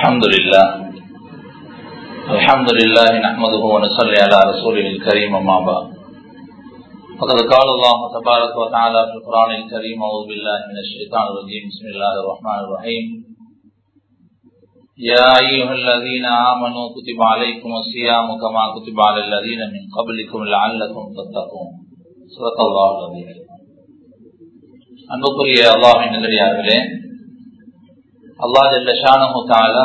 الحمد لله الحمد لله نحمده ونصلي على رسوله الكريم أما بعد فقد قال الله تبارك وتعالى في القرآن الكريم أعوذ بالله من الشيطان الرجيم بسم الله الرحمن الرحيم يا أيها الذين آمنوا كتب عليكم الصيام كما كتب على الذين من قبلكم لعلكم تتقون صدق الله العظيم அன்புக்குரிய அல்லாஹின் நல்லடியார்களே அல்லா ஜல்லஷானு தாலா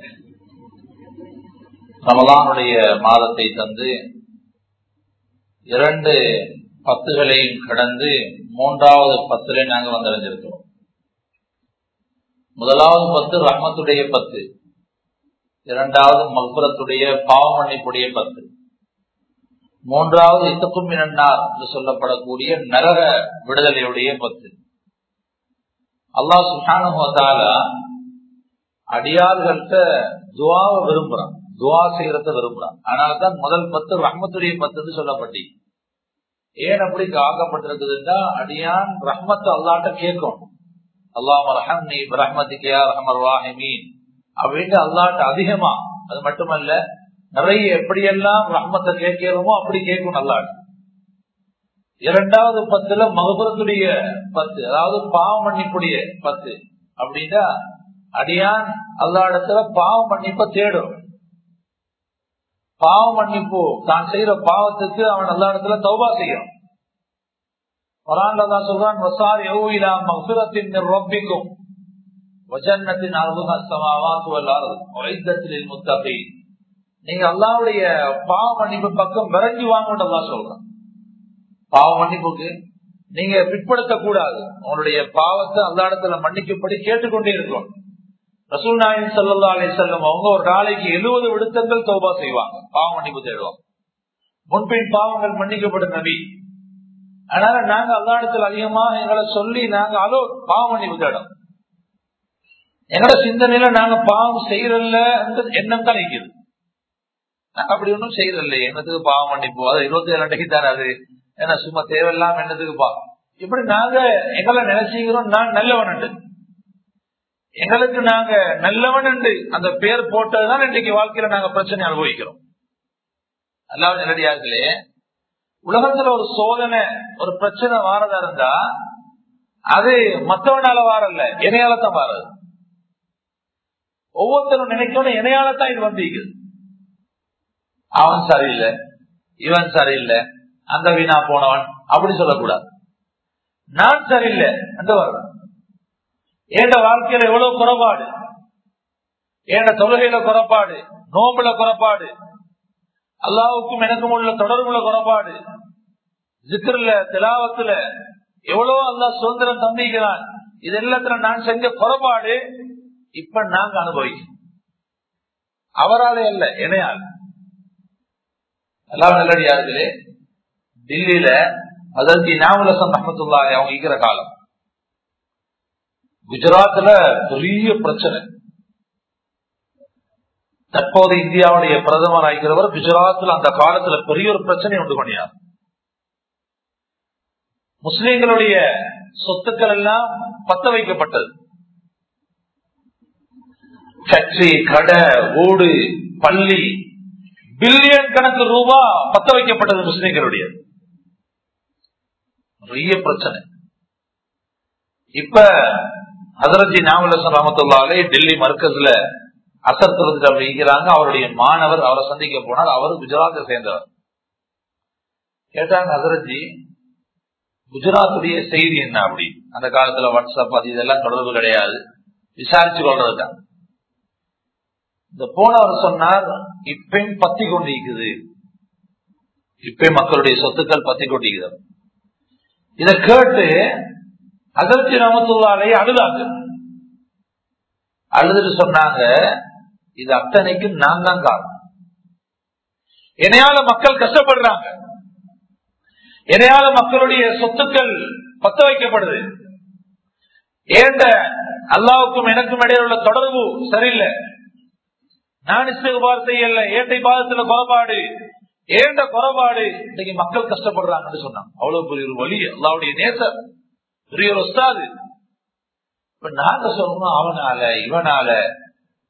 ரமலானுடைய மாதத்தை தந்து இரண்டு பத்துகளையும் கடந்து மூன்றாவது பத்துல நாங்கள் வந்தடைஞ்சிருக்கிறோம் முதலாவது பத்து ரஹ்மத்துடைய பத்து இரண்டாவது மக்பரத்துடைய பாவமன்னிப்புடைய பத்து மூன்றாவது இத்தக்கும் இரண்டார் என்று சொல்லப்படக்கூடிய நரக விடுதலையுடைய பத்து அல்லாஹ் சுஹானுவத்தால அடியார்கள்ட்ட துவாவை விரும்புறான் துவா செய்யறத விரும்புறான் அதனாலதான் முதல் பத்து ரஹ்மத்துடைய பத்துன்னு சொல்லப்பட்டி ஏன் அப்படி ஆக்கப்பட்டிருக்குதுன்னா அடியான் ரஹ்மத்தை அல்லாட்ட கேட்கும் அல்லாஹ் ரஹம் நீ ரஹ்மதிக்கியா ரஹமர் வாஹிமீன் அப்படின்னு அல்லாட்ட அதிகமா அது மட்டுமல்ல நிறைய எப்படியெல்லாம் ரஹ்மத்தை கேட்கிறோமோ அப்படி கேட்கும் அல்லாட்டு இரண்டாவது பத்துல மகபுரத்துடைய பத்து அதாவது பாவ மன்னிப்புடைய பத்து அப்படின்னா அடியான் அல்லா இடத்துல பாவ மன்னிப்ப தேடும் பாவ மன்னிப்பு தான் செய்யற பாவத்துக்கு அவன் எல்லா இடத்துல தௌபா செய்யும் குரான்லதான் சொல்றான் வசார் எவ்விலா மகுரத்தின் ரொப்பிக்கும் வஜன்னத்தின் அருகத்தில் முத்தகை நீங்க அல்லாவுடைய பாவ மன்னிப்பு பக்கம் விரைஞ்சி வாங்கலாம் சொல்றான் பாவ மன்னிப்புக்கு நீங்க பிற்படுத்த கூடாது உங்களுடைய பாவத்தை அந்த இடத்துல மன்னிக்கப்படி கேட்டுக்கொண்டே இருக்கணும் ரசூல் நாயன் சல்லா அலி செல்லம் அவங்க ஒரு நாளைக்கு எழுபது விடுத்தங்கள் தௌபா செய்வாங்க பாவ மன்னிப்பு தேடுவாங்க முன்பின் பாவங்கள் மன்னிக்கப்படும் நபி அதனால நாங்க அல்லா இடத்துல அதிகமாக எங்களை சொல்லி நாங்க அதோ பாவ மன்னிப்பு தேடும் எங்களோட சிந்தனையில நாங்க பாவம் செய்யறல்ல எண்ணம் தான் நிற்குது நாங்க அப்படி ஒன்றும் செய்யறதில்ல என்னத்துக்கு பாவம் மன்னிப்பு அது இருபத்தி ஏழு அன்றைக்கு தானே அது ஏன்னா சும்மா தேவையில்லாம என்னத்துக்கு பா இப்படி நாங்க எங்களை நினைச்சுக்கிறோம் நான் நல்லவன் எங்களுக்கு நாங்க நல்லவன் அந்த பேர் போட்டதுதான் இன்றைக்கு வாழ்க்கையில நாங்க பிரச்சனை அனுபவிக்கிறோம் அல்லாவது நேரடியார்களே உலகத்துல ஒரு சோதனை ஒரு பிரச்சனை வாரதா இருந்தா அது மத்தவனால வாரல்ல இணையாலத்தான் வாரது ஒவ்வொருத்தரும் நினைக்கணும் இணையாலத்தான் இது வந்தீங்க அவன் சரியில்லை இவன் சரியில்லை அந்த வீணா போனவன் அப்படி சொல்லக்கூடாது நான் சரியில்லை அந்த வரலாம் ஏண்ட வாழ்க்கையில எவ்வளவு குறைபாடு ஏண்ட தொழுகையில குறைபாடு நோம்புல குறைபாடு அல்லாவுக்கும் எனக்கும் உள்ள தொடர்புல குறைபாடு ஜிக்கர்ல திலாவத்துல எவ்வளவு அல்லா சுதந்திரம் தந்திக்கிறான் இது எல்லாத்துல நான் செஞ்ச குறைபாடு இப்ப நாங்க அனுபவிக்கிறோம் அவராலே அல்ல இணையால் எல்லாம் நல்லடியார்களே டில்லியில அதற்கு நாமலசன் ரஹமத்துல்லா அவங்க இருக்கிற காலம் குஜராத்ல பெரிய பிரச்சனை தற்போது இந்தியாவுடைய பிரதமர் ஆகிறவர் குஜராத்ல அந்த காலத்துல பெரிய ஒரு பிரச்சனை உண்டு பண்ணியார் முஸ்லிம்களுடைய சொத்துக்கள் எல்லாம் பத்த வைக்கப்பட்டது ஃபேக்டரி கடை ஓடு பள்ளி பில்லியன் கணக்கு ரூபா பத்த வைக்கப்பட்டது முஸ்லிம்களுடைய பெரிய பிரச்சனை இப்ப ஹசரஜி நாவலசன் ரமத்துல்லாலே டெல்லி மர்க்கஸ்ல அசர் திறந்து வைக்கிறாங்க அவருடைய மாணவர் அவரை சந்திக்க போனார் அவர் குஜராத்தை சேர்ந்தவர் கேட்டாங்க ஹசரஜி குஜராத்துடைய செய்தி என்ன அப்படி அந்த காலத்துல வாட்ஸ்அப் அது இதெல்லாம் தொடர்பு கிடையாது விசாரிச்சு கொள்றதுதான் இந்த போனவர் சொன்னார் இப்பயும் பத்தி கொண்டிருக்குது இப்பயும் மக்களுடைய சொத்துக்கள் பத்தி கொண்டிருக்கிறது இத கேட்டு அதற்கு ரமத்துள்ளாலே அழுதாங்க அழுதுட்டு சொன்னாங்க இது அத்தனைக்கு நான் தான் காரணம் என்னையால மக்கள் கஷ்டப்படுறாங்க என்னையால மக்களுடைய சொத்துக்கள் பத்த வைக்கப்படுது ஏண்ட அல்லாவுக்கும் எனக்கும் இடையே உள்ள தொடர்பு சரியில்லை நான் இஸ்திகார் செய்யல ஏட்டை பாதத்துல குறைபாடு ஏண்ட குறைபாடு இன்னைக்கு மக்கள் கஷ்டப்படுறாங்கன்னு சொன்னாங்க அவ்வளவு பெரிய ஒரு வழி அல்லாவுடைய நேசர் பெரிய ஒரு ஒஸ்தாது இப்ப நாங்க சொல்லணும் அவனால இவனால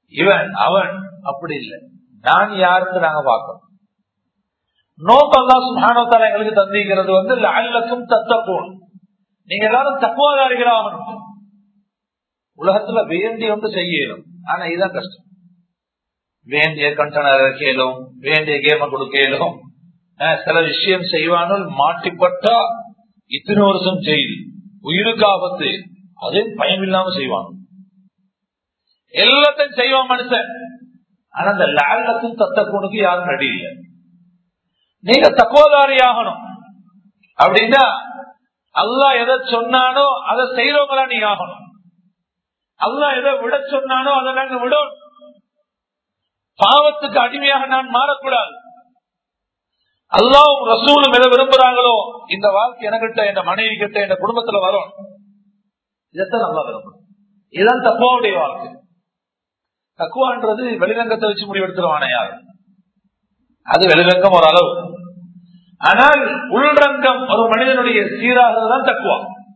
இவன் அவன் அப்படி இல்லை நான் யாருன்னு நாங்க பார்க்கணும் நோக்கெல்லாம் சுகானத்தால எங்களுக்கு தந்திக்கிறது வந்து அல்லக்கும் தத்தப்போன் நீங்க எல்லாரும் தக்குவாதாரிகளாகணும் உலகத்துல வேண்டிய ஒன்று செய்யணும் ஆனா இதுதான் கஷ்டம் வேண்டிய கண்டனர் இறக்கலும் வேண்டிய கேம கொடுக்கலும் சில விஷயம் செய்வானுள் மாட்டிப்பட்டா இத்தனை வருஷம் செய்து உயிருக்கு ஆபத்து அதே பயம் இல்லாம செய்வான் எல்லாத்தையும் செய்வான் மனுஷன் ஆனா அந்த லாலத்தும் தத்தக்கூனுக்கு யாரும் நடி இல்லை நீங்க தக்குவதாரி ஆகணும் அப்படின்னா அல்லா எதை சொன்னானோ அதை செய்யறவங்களா நீ ஆகணும் அல்லா எதை விட சொன்னானோ அதை நாங்க விடணும் பாவத்துக்கு அடிமையாக நான் மாறக்கூடாது அல்லாவும் ரசூலும் எதை விரும்புறாங்களோ இந்த வாழ்க்கை எனக்கிட்ட என் மனைவி கிட்ட என் குடும்பத்துல வரும் இதைத்தான் நல்லா விரும்பும் இதுதான் தக்குவாவுடைய வாழ்க்கை தக்குவான்றது வெளிரங்கத்தை வச்சு முடிவெடுத்துருவானே யாரு அது வெளிரங்கம் ஒரு அளவு ஆனால் உள்ரங்கம் ஒரு மனிதனுடைய சீராகிறதுதான் தக்குவா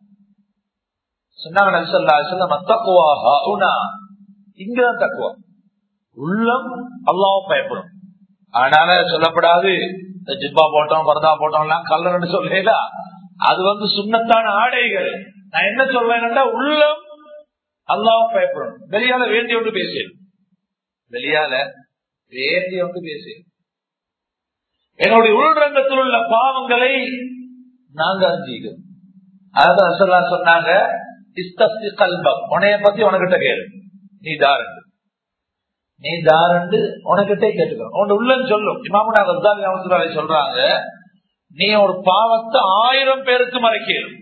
சொன்னாங்க இங்கதான் தக்குவா உள்ளம் அல்லாவும் பயப்படும் அதனால சொல்லப்படாது ஜிப்பா போட்டோம் பரதா போட்டோம் எல்லாம் கல்லர்னு சொல்லல அது வந்து சுண்ணத்தான ஆடைகள் நான் என்ன சொல்றேன்னா உள்ளம் அல்லாவும் பயப்படும் வெளியால வேண்டிய ஒன்று பேசு வெளியால வேண்டிய ஒன்று பேசு என்னுடைய உள்ரங்கத்தில் உள்ள பாவங்களை நாங்க அறிஞ்சிக்கிறோம் அதான் அசல்லா சொன்னாங்க இஸ்தஸ்தி கல்பம் உனைய பத்தி உனக்கிட்ட கேளு நீ தாரண்டு நீ தாரண்டு உனக்கிட்டே கேட்டுக்கிறோம் உன் உள்ளம் சொல்லும் இமாமுனா ரசாலி அவசராலை சொல்றாங்க நீ ஒரு பாவத்தை ஆயிரம் பேருக்கு மறைக்கலும்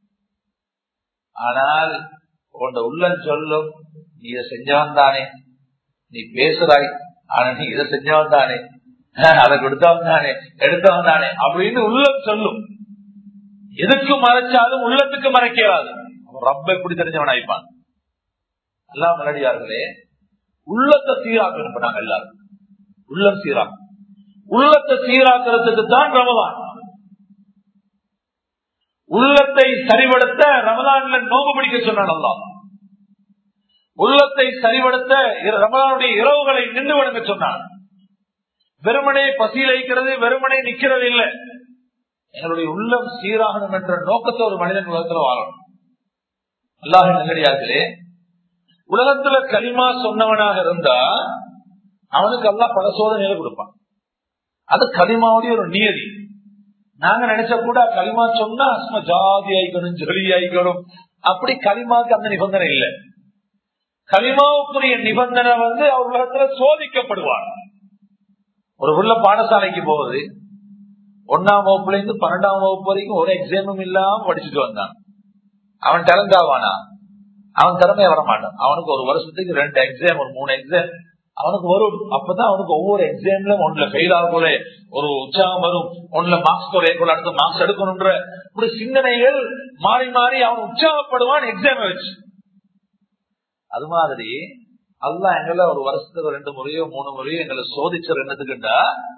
ஆனால் உன் உள்ளம் சொல்லும் நீ இதை செஞ்சவன் தானே நீ பேசுறாய் ஆனா நீ இதை செஞ்சவன் தானே அதை கொடுத்தவன் தானே எடுத்தவன் தானே அப்படின்னு உள்ளம் சொல்லும் எதுக்கு மறைச்சாலும் உள்ளத்துக்கு மறைக்காது ரப்ப எப்படி தெரிஞ்சவன் ஆயிப்பான் எல்லாம் நல்லடியார்களே உள்ளத்தை சீராக்கணும் நாங்க எல்லாரும் உள்ளம் சீராக்கும் உள்ளத்தை சீராக்கிறதுக்கு தான் ரமதான் உள்ளத்தை சரிபடுத்த ரமதான்ல நோம்பு பிடிக்க சொன்னான் அல்லா உள்ளத்தை சரிபடுத்த ரமதானுடைய இரவுகளை நின்று வணங்க சொன்னான் வெறுமனே பசியில் வைக்கிறது வெறுமனே நிக்கிறது இல்லை எங்களுடைய உள்ளம் சீராகணும் என்ற நோக்கத்தை ஒரு மனிதன் உலகத்தில் வாழணும் அல்லாஹ் நல்லடியார்களே உலகத்துல களிமா சொன்னவனாக இருந்தா அவனுக்கு எல்லாம் பல சோதனைகளை கொடுப்பான் அது களிமாவுடைய ஒரு நியதி நாங்க நினைச்ச கூட களிமா சொன்னா சும்மா ஜாதி ஆயிக்கணும் ஜொலி ஆயிக்கணும் அப்படி களிமாவுக்கு அந்த நிபந்தனை இல்லை களிமாவுக்குரிய நிபந்தனை வந்து அவர் உலகத்துல சோதிக்கப்படுவார் ஒரு உள்ள பாடசாலைக்கு போகுது ஒன்னாம் வகுப்புல இருந்து பன்னெண்டாம் வகுப்பு வரைக்கும் ஒரு எக்ஸாமும் இல்லாம படிச்சுட்டு வந்தான் அவன் டேலண்ட் ஆவானா அவன் திறமைய வரமாட்டான் அவனுக்கு ஒரு வருஷத்துக்கு ரெண்டு எக்ஸாம் ஒரு மூணு எக்ஸாம் அவனுக்கு வரும் அப்பதான் அவனுக்கு ஒவ்வொரு எக்ஸாம்ல ஒன்றுல ஃபெயில் ஆகக்கூட ஒரு உற்சாகம் வரும் ஒன்றுல மார்க்ஸ் குறையக்கூட அடுத்த மார்க்ஸ் எடுக்கணும்ன்ற இப்படி சிந்தனைகள் மாறி மாறி அவன் உற்சாகப்படுவான் எக்ஸாம் வச்சு அது மாதிரி அல்லா எங்களை ஒரு வருஷத்துக்கு ரெண்டு முறையோ மூணு முறையோ எங்களை சோதிச்ச என்னதுக்குண்டா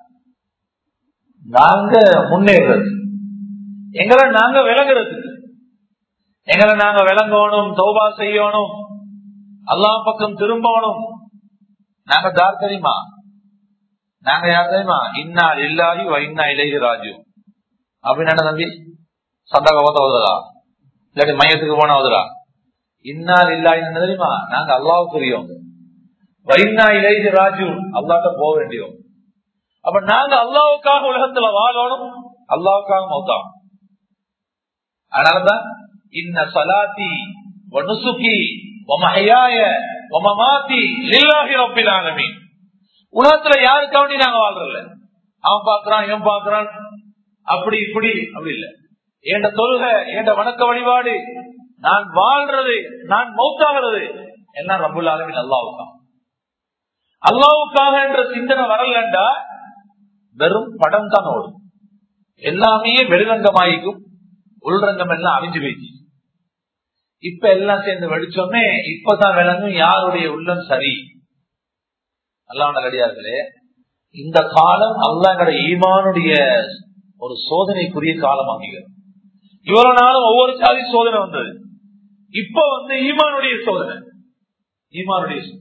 நாங்க முன்னேறது எங்களை நாங்க விளங்குறதுக்கு எங்களை நாங்க விளங்கணும் தௌபா செய்யணும் அல்லா பக்கம் திரும்பணும் நாங்க தார் தெரியுமா நாங்க யார் தெரியுமா இன்னா இல்லாஹி இன்னா இலகி ராஜு அப்படின்னு தம்பி சந்தக ஓத ஓதுறா இல்லாட்டி மையத்துக்கு போன ஓதுறா இன்னால் இல்லாஹி என்ன தெரியுமா நாங்க அல்லாவுக்குரியவங்க வைனா இலகி ராஜு அல்லாட்ட போக வேண்டியவங்க அப்ப நாங்க அல்லாவுக்காக உலகத்துல வாழணும் அல்லாவுக்காக மௌத்தாகும் அதனாலதான் இன்ன சலாத்தி வனுசுகி ஒமஹையாய ஒமமாத்தி லில்லாஹி ரப்பில் ஆலமீன் உலகத்துல யாருக்காண்டி நாங்க வாழ்றல அவன் பாக்குறான் இவன் பாக்குறான் அப்படி இப்படி அப்படி இல்ல என் தொழுகை என் வணக்க வழிபாடு நான் வாழ்றது நான் மௌத்தாகிறது எல்லாம் ரபுல் ஆலமின் அல்லாவுக்காக அல்லாவுக்காக என்ற சிந்தனை வரலண்டா வெறும் படம் தான் ஓடும் எல்லாமே வெளிரங்கமாயிக்கும் உள்ரங்கம் எல்லாம் அழிஞ்சு போயிடுச்சு இப்ப எல்லாம் சேர்ந்து வெடிச்சோமே இப்பதான் விளங்கும் யாருடைய உள்ளம் சரி அல்லாம நல்லடியார்களே இந்த காலம் அல்லாங்கட ஈமானுடைய ஒரு சோதனைக்குரிய காலம் ஆகிறது இவ்வளவு நாளும் ஒவ்வொரு சாதி சோதனை வந்தது இப்ப வந்து ஈமானுடைய சோதனை ஈமானுடைய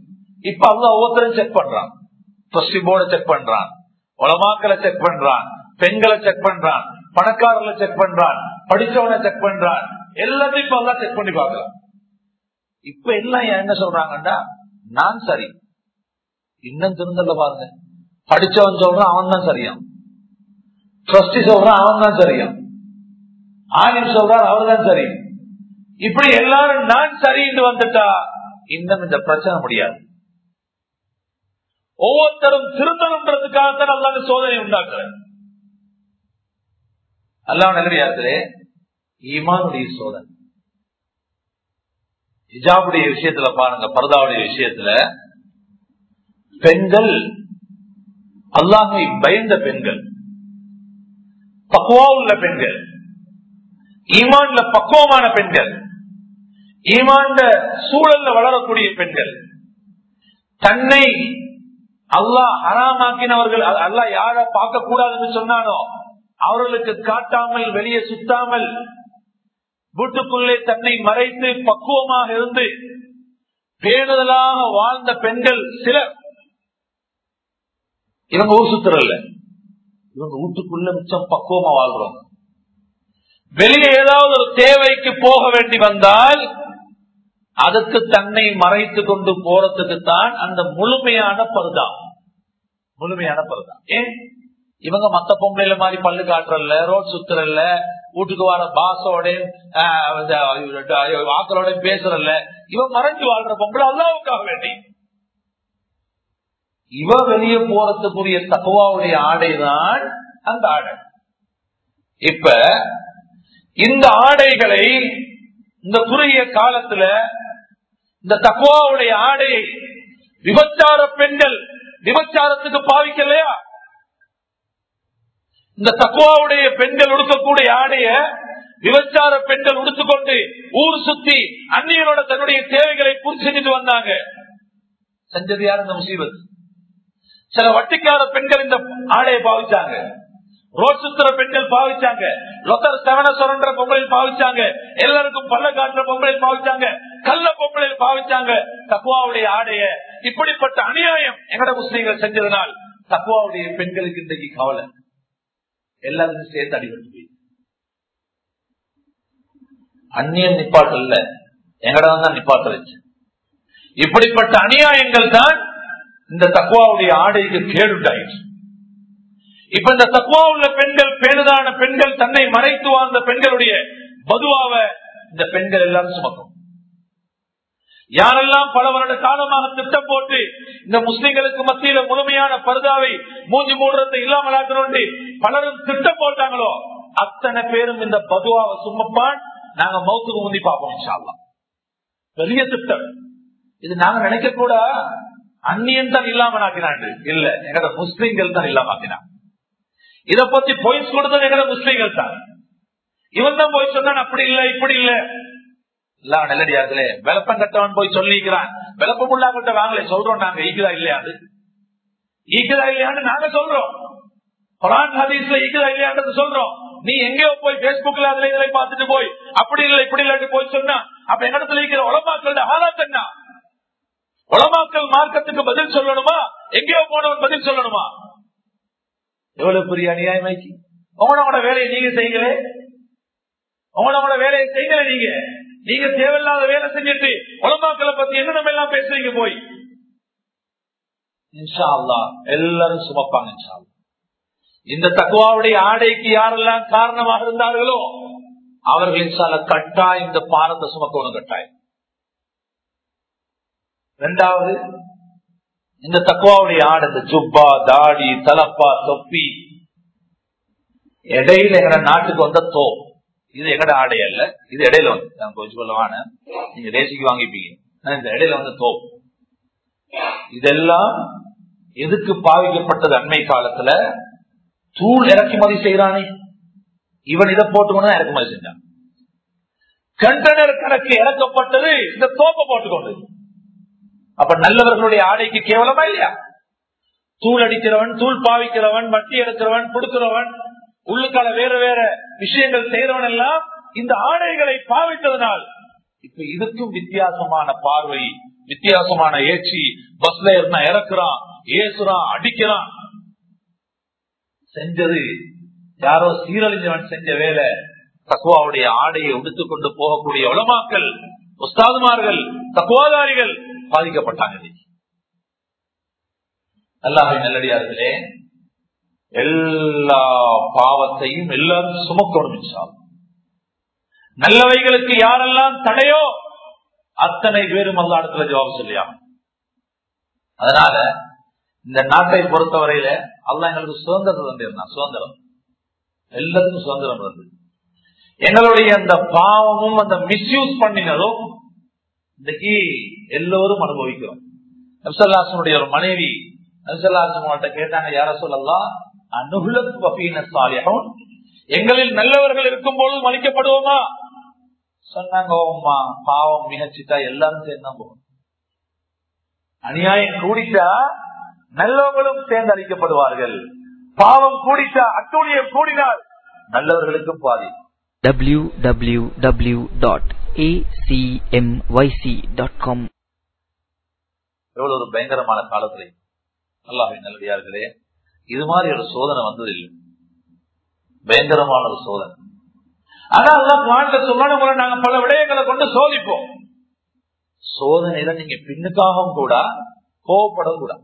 இப்ப அல்ல ஒவ்வொருத்தரும் செக் பண்றான் ட்ரஸ்டி போர்டை செக் பண்றான் உலமாக்களை செக் பண்றான் பெண்களை செக் பண்றான் பணக்காரர்களை செக் பண்றான் படிச்சவனை செக் பண்றான் எல்லாத்தையும் இப்ப எல்லாம் செக் பண்ணி பார்க்கலாம் இப்ப எல்லாம் என்ன சொல்றாங்கன்னா நான் சரி இன்னும் திருந்தல பாருங்க படிச்சவன் சொல்றான் அவன் தான் சரியான் ட்ரஸ்டி சொல்றான் அவன் தான் சரியான் ஆலிம் சொல்றான் அவர் தான் சரி இப்படி எல்லாரும் நான் சரின்னு வந்துட்டா இன்னும் இந்த பிரச்சனை முடியாது ஒவ்வொருத்தரும் திருத்தணுன்றதுக்காகத்தான் அல்லாத சோதனை உண்டாக்குறேன் அல்லாஹ் நல்லே ஈமானுடைய சோதனை ஹிஜாபுடைய விஷயத்துல பாருங்க பரதாவுடைய விஷயத்துல பெண்கள் அல்லாஹை பயந்த பெண்கள் பக்குவா உள்ள பெண்கள் ஈமான்ல பக்குவமான பெண்கள் ஈமான்ல சூழல்ல வளரக்கூடிய பெண்கள் தன்னை அல்லாஹ் ஹராமாக்கினவர்கள் அல்லாஹ் யார பார்க்க கூடாதுன்னு சொன்னானோ அவர்களுக்கு காட்டாமல் வெளியே சுத்தாமல் வீட்டுக்குள்ளே தன்னை மறைத்து பக்குவமாக இருந்து பேணுதலாக வாழ்ந்த பெண்கள் சிலர் இவங்க ஊர் சுத்துறல்ல இவங்க வீட்டுக்குள்ள மிச்சம் பக்குவமா வாழ்றோம் வெளியே ஏதாவது ஒரு தேவைக்கு போக வேண்டி வந்தால் அதுக்கு தன்னை மறைத்து கொண்டு போறதுக்கு தான் அந்த முழுமையான பருதா முழுமையான பருதா ஏன் இவங்க மத்த பொம்பளைல மாதிரி பல்லு காட்டுறல்ல ரோட் சுத்துறல்ல வீட்டுக்கு வர பாசோட வாக்களோட பேசுறல்ல இவன் மறைஞ்சு வாழ்ற பொம்பளை அல்லாவுக்காக வேண்டி இவ வெளியே போறதுக்குரிய தக்குவாவுடைய ஆடைதான் அந்த ஆடை இப்ப இந்த ஆடைகளை இந்த குறுகிய காலத்துல இந்த தக்குவாவுடைய ஆடையை விபச்சார பெண்கள் விபச்சாரத்துக்கு பாவிக்கலையா இந்த தக்குவாவுடைய பெண்கள் உடுக்கக்கூடிய ஆடைய விபச்சார பெண்கள் உடுத்துக்கொண்டு ஊர் சுத்தி அந்நியனோட தன்னுடைய தேவைகளை பூர்த்தி செஞ்சுட்டு வந்தாங்க செஞ்சது யார் இந்த முசீபத் சில வட்டிக்கார பெண்கள் இந்த ஆடையை பாவிச்சாங்க ரோட் சுத்துற பெண்கள் பாவிச்சாங்க லொத்தர் செவனஸ்வரன்ற பொம்பளை பாவிச்சாங்க எல்லாருக்கும் பல்ல காட்டுற பொம்பளை பாவிச்சாங்க கள்ள பொம்பளை பாவிச்சாங்க தக்குவாவுடைய ஆடைய இப்படிப்பட்ட அநியாயம் எங்கட முஸ்லீம்கள் செஞ்சதுனால் தக்குவாவுடைய பெண்களுக்கு இன்றைக்கு கவலை எல்லாருக்கும் சேர்த்து அடிபட்டு போய் அந்நியன் நிப்பாட்டல்ல எங்கடம் தான் நிப்பாட்டுச்சு இப்படிப்பட்ட அநியாயங்கள் தான் இந்த தக்குவாவுடைய ஆடைக்கு கேடுண்டாயிற்று இப்ப இந்த தக்குவா உள்ள பெண்கள் பேணுதான பெண்கள் தன்னை மறைத்து வாழ்ந்த பெண்களுடைய பதுவாவ இந்த பெண்கள் எல்லாரும் சுமக்கும் யாரெல்லாம் பல வருட காலமாக திட்டம் போட்டு இந்த முஸ்லிம்களுக்கு மத்தியில முழுமையான பருதாவை மூஞ்சி மூடுறதை இல்லாமலாக்கணும் பலரும் திட்டம் போட்டாங்களோ அத்தனை பேரும் இந்த பதுவாவை சுமப்பான் நாங்க மௌத்துக்கு முந்தி பார்ப்போம் இன்ஷால்லாம் பெரிய திட்டம் இது நாங்க நினைக்க கூட அந்நியன் தான் இல்லாமலாக்கினாண்டு இல்ல எங்கட முஸ்லிம்கள் தான் இல்லாமலாக்கினான் இத பத்தி பொய்ஸ் கொடுத்தது எங்கட முஸ்லிம்கள் தான் இவன் தான் போய் சொன்னான் அப்படி இல்ல இப்படி இல்ல எல்லாம் நெல்லடியார்களே விளப்பம் கட்டவன் போய் சொல்லிக்கிறான் விளப்பம் உள்ளாங்கிட்ட வாங்கல சொல்றோம் நாங்க ஈக்குதா இல்லையா அது ஈக்குதா இல்லையான்னு நாங்க சொல்றோம் குரான் ஹதீஸ்ல ஈக்குதா இல்லையான்றது சொல்றோம் நீ எங்கேயோ போய் பேஸ்புக்ல அதுல இதுல பார்த்துட்டு போய் அப்படி இல்லை இப்படி இல்லன்னு போய் சொன்னா அப்ப எங்கடத்துல இருக்கிற உலமாக்களோட ஆளாத் என்ன உலமாக்கள் மார்க்கத்துக்கு பதில் சொல்லணுமா எங்கேயோ போனவன் பதில் சொல்லணுமா எவ்வளவு பெரிய அநியாயமாக்கி உங்களோட வேலையை நீங்க செய்யுங்களே உங்களோட வேலையை செய்யல நீங்க நீங்க தேவையில்லாத வேலை செஞ்சுட்டு உலமாக்களை பத்தி என்ன நம்ம எல்லாம் பேசுறீங்க போய் இன்ஷா அல்லா எல்லாரும் சுமப்பாங்க இன்ஷா அல்லா இந்த தக்குவாவுடைய ஆடைக்கு யாரெல்லாம் காரணமாக இருந்தார்களோ அவர்கள் இன்ஷால கட்டாயம் இந்த பாரத்தை சுமக்கணும் கட்டாயம் ரெண்டாவது இந்த தக்குவாவுடைய ஆடை இந்த ஜுப்பா தாடி தலப்பா தொப்பி இடையில எங்கட நாட்டுக்கு வந்த தோ இது எங்கட ஆடை அல்ல இது இடையில வந்து நான் கொஞ்சம் சொல்லவான நீங்க தேசிக்கு வாங்கிப்பீங்க இந்த இடையில வந்து தோ இதெல்லாம் எதுக்கு பாவிக்கப்பட்டது அண்மை காலத்துல தூள் இறக்குமதி செய்யறானே இவன் இதை போட்டுக்கொண்டு இறக்குமதி செஞ்சான் கண்டனர் கணக்கு இறக்கப்பட்டது இந்த தோப்பை போட்டுக்கொண்டு அப்ப நல்லவர்களுடைய ஆடைக்கு கேவலமா இல்லையா தூள் அடிக்கிறவன் தூள் பாவிக்கிறவன் வட்டி எடுக்கிறவன் கொடுக்கிறவன் உள்ளுக்கால வேற வேற விஷயங்கள் செய்யறவன் எல்லாம் இந்த ஆடைகளை பாவித்ததனால் இப்ப இதுக்கும் வித்தியாசமான பார்வை வித்தியாசமான ஏச்சி பஸ்ல இருந்தா இறக்குறான் ஏசுறான் அடிக்கிறான் செஞ்சது யாரோ சீரழிஞ்சவன் செஞ்ச வேலை தக்குவாவுடைய ஆடையை உடுத்துக் கொண்டு போகக்கூடிய உலமாக்கள் உஸ்தாதுமார்கள் தக்குவாதாரிகள் பாதிக்கப்பட்டாங்க இன்னைக்கு. அல்லாஹின் நல்லடியார்களே எல்லா பாவத்தையும் எல்லாரும் சுமக்கணும் இன்ஷா அல்லாஹ். நல்லவைகளுக்கு யாரெல்லாம் தடையோ அத்தனை பேரும் அல்லா இடத்துல ஜவாப் சொல்லியா அதனால இந்த நாட்டை பொறுத்தவரையில அல்லாஹ் எங்களுக்கு சுதந்திரம் தந்திருந்தான் சுதந்திரம் எல்லாத்துக்கும் சுதந்திரம் இருந்து எங்களுடைய அந்த பாவமும் அந்த மிஸ்யூஸ் பண்ணினதும் இன்னைக்கு எல்லோரும் அனுபவிக்கிறோம் நபிசல்லாசனுடைய ஒரு மனைவி நபிசல்லாசன் கேட்டாங்க யார சொல்லலாம் அனுகுலத் வபீன சாலிஹுன் எங்களில் நல்லவர்கள் இருக்கும் பொழுது மதிக்கப்படுவோமா சொன்னாங்க ஓம்மா பாவம் மிகச்சிட்டா எல்லாரும் சேர்ந்தா போகும் அநியாயம் கூடிட்டா நல்லவங்களும் சேர்ந்து அழிக்கப்படுவார்கள் பாவம் கூடிட்டா அட்டூழியம் கூடினால் நல்லவர்களுக்கும் பாதி www.acmyc.com எவ்வளவு ஒரு பயங்கரமான காலத்துல அல்லாஹின் நல்லடியார்களே இது மாதிரி ஒரு சோதனை வந்தது இல்லை பயங்கரமான ஒரு சோதனை ஆனா அல்லாஹ் குரான்ல சொல்லணும் போல நாங்க பல விடயங்களை கொண்டு சோதிப்போம் சோதனையில நீங்க பின்னுக்காகவும் கூட கோவப்படவும் கூட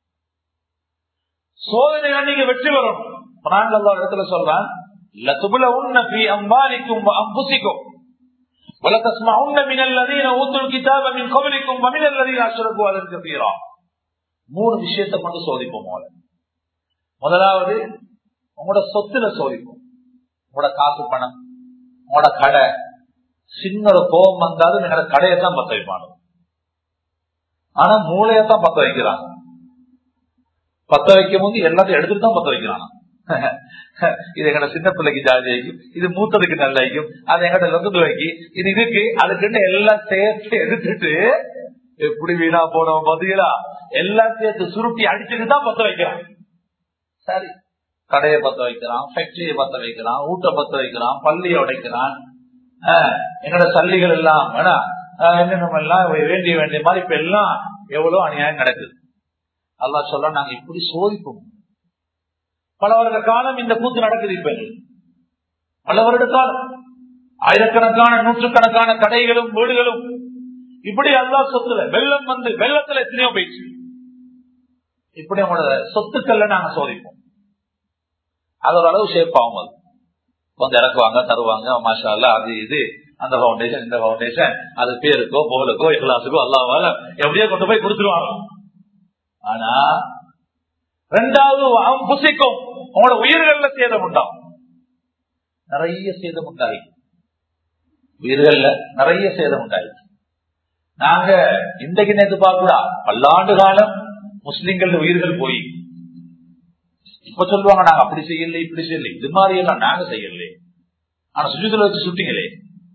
சோதனையில நீங்க வெற்றி வரணும் குரான்ல அல்லாஹ் இடத்துல சொல்றான் لَتُبْلَوُنَّ فِي أَمْوَالِكُمْ وَأَنفُسِكُمْ وَلَتَسْمَعُنَّ مِنَ الَّذِينَ أُوتُوا الْكِتَابَ مِنْ قَبْلِكُمْ وَمِنَ الَّذِينَ أَشْرَكُوا أَذًى كَثِيرًا மூணு விஷயத்தை கொண்டு சோதிப்போம் முதல்ல முதலாவது உங்களோட சொத்துல சோதிப்போம் உங்களோட காசு பணம் உங்களோட கடை சின்ன ஒரு கோபம் வந்தாலும் எங்களோட கடையை தான் பத்த வைப்பானு ஆனா மூளையத்தான் பத்த வைக்கிறான் பத்த வைக்கும் போது எல்லாத்தையும் எடுத்துட்டு தான் பத்த வைக்கிறான் இது எங்கட சின்ன பிள்ளைக்கு ஜாதி வைக்கும் இது மூத்ததுக்கு நல்ல வைக்கும் அது எங்கிட்ட லொந்து வைக்கி இது இதுக்கு அதுக்குன்னு எல்லாம் சேர்த்து எடுத்துட்டு எப்படி வீணா போனோம் பாத்தீங்களா எல்லாம் சேர்த்து சுருட்டி அடிச்சுட்டு தான் பத்த வைக்கிறான் சரி கடையை பத்த வைக்கிறான் ஃபேக்டரியை பத்த வைக்கிறான் ஊட்ட பத்த வைக்கிறான் பள்ளியை உடைக்கிறான் ஆஹ், எங்களோட சல்லிகள் எல்லாம் வேணா, ஆஹ், என்னென்ன எல்லாம் வேண்டிய வேண்டிய மாதிரி இப்ப எல்லாம் எவ்வளவு அநியாயம் நடக்குது அல்லாஹ் சொல்ல நாங்க இப்படி சோதிப்போம் பல வருட காலம் இந்த கூத்து நடக்குது இப்ப பல வருட காலம் ஆயிரக்கணக்கான நூற்றுக்கணக்கான கடைகளும் வீடுகளும் இப்படி அல்லாஹ் சொத்துல வெள்ளம் வந்து வெள்ளத்துல எத்தனையோ போயிடுச்சு இப்படி உங்களோட சொத்துக்கள்ல நாங்க சோதிப்போம் அது ஒரு அளவு ஷேப் ஆகும் அது கொஞ்சம் இறக்குவாங்க தருவாங்க மாஷா அல்லா அது இது அந்த பவுண்டேஷன் இந்த பவுண்டேஷன் அது பேருக்கோ புகழுக்கோ இஹ்லாஸுக்கோ அல்லாவால எப்படியோ கொண்டு போய் கொடுத்துருவாங்க ஆனா ரெண்டாவது அவன் புசிக்கும் உங்களோட உயிர்கள்ல சேதம் உண்டாகும் நிறைய சேதம் உண்டாகி உயிர்கள்ல நிறைய சேதம் உண்டாகி நாங்க இன்றைக்கு நேற்று பார்க்கலா பல்லாண்டு காலம் முஸ்லிம்கள் உயிர்கள் போய் இப்ப சொல்லுவாங்க நாங்க அப்படி செய்யல இப்படி செய்யல இது மாதிரி எல்லாம் நாங்க செய்யல ஆனா சுஜூதுல வச்சு சுட்டீங்களே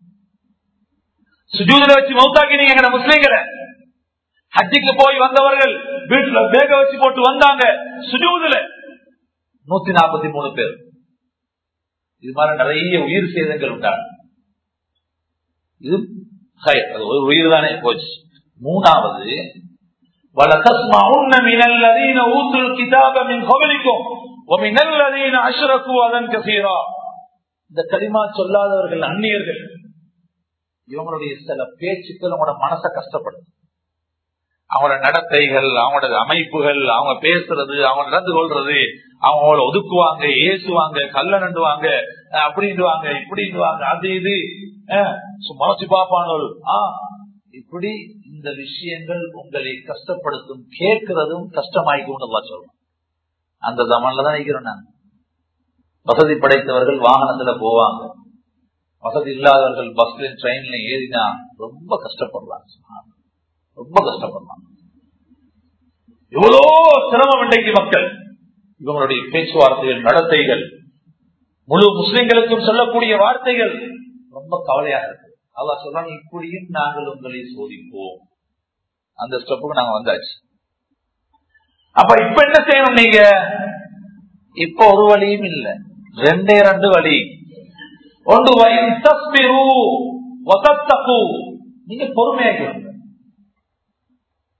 சுஜூதுல வச்சு மௌத்தாக்கினீங்க எங்க முஸ்லீம்களை ஹஜ்ஜிக்கு போய் வந்தவர்கள் வீட்டுல பேக வச்சு போட்டு வந்தாங்க சுஜூதுல நூத்தி நாற்பத்தி மூணு பேர் இது மாதிரி நிறைய உயிர் சேதங்கள் உண்டாங்க இது ஹைர். அது ஒரு உயிர் தானே போச்சு மூணாவது وَلَتَسْمَعُنَّ مِنَ الَّذِينَ أُوتُوا الْكِتَابَ مِنْ قَبْلِكُمْ وَمِنَ الَّذِينَ أَشْرَكُوا أَذًى كَثِيرًا இந்த களிமா சொல்லாதவர்கள் அந்நியர்கள் இவங்களுடைய சில பேச்சுக்கள் அவங்களோட மனசை கஷ்டப்படுது அவங்களோட நடத்தைகள் அவங்களோட அமைப்புகள் அவங்க பேசுறது அவங்க நடந்து கொள்றது அவங்கள ஒதுக்குவாங்க ஏசுவாங்க கல்ல நண்டுவாங்க அஹ் அப்படின்டுவாங்க இப்படின்டுவாங்க அது இது மனசு பாப்பானோல் ஆஹ் இப்படி இந்த விஷயங்கள் உங்களை கஷ்டப்படுத்தும் கேட்கிறதும் கஷ்டமாய்க்கும் சொல்றோம் அந்த ஜமான்ல தான் நினைக்கிறோம் நாங்க வசதி படைத்தவர்கள் வாகனத்துல போவாங்க வசதி இல்லாதவர்கள் பஸ்ல ட்ரெயின்ல ஏறினா ரொம்ப கஷ்டப்படுறாங்க ரொம்ப கஷ்டப்படுறாங்க எவ்வளோ சிரமம் இன்றைக்கு மக்கள் இவங்களுடைய பேச்சுவார்த்தைகள் நடத்தைகள் முழு முஸ்லிம்களுக்கும் சொல்லக்கூடிய வார்த்தைகள் ரொம்ப கவலையாக இருக்கு அல்லாஹ் சொல்றாங்க இப்படியும் நாங்கள் உங்களை சோதிப்போம் அந்த ஸ்டெப்புக்கு நாங்க வந்தாச்சு அப்ப இப்ப என்ன செய்யணும் நீங்க இப்ப ஒரு வழியும் இல்ல ரெண்டே ரெண்டு வழி ஒன்று வயின் தஸ்பிரு வதத்தகு நீங்க பொறுமையாக இருங்க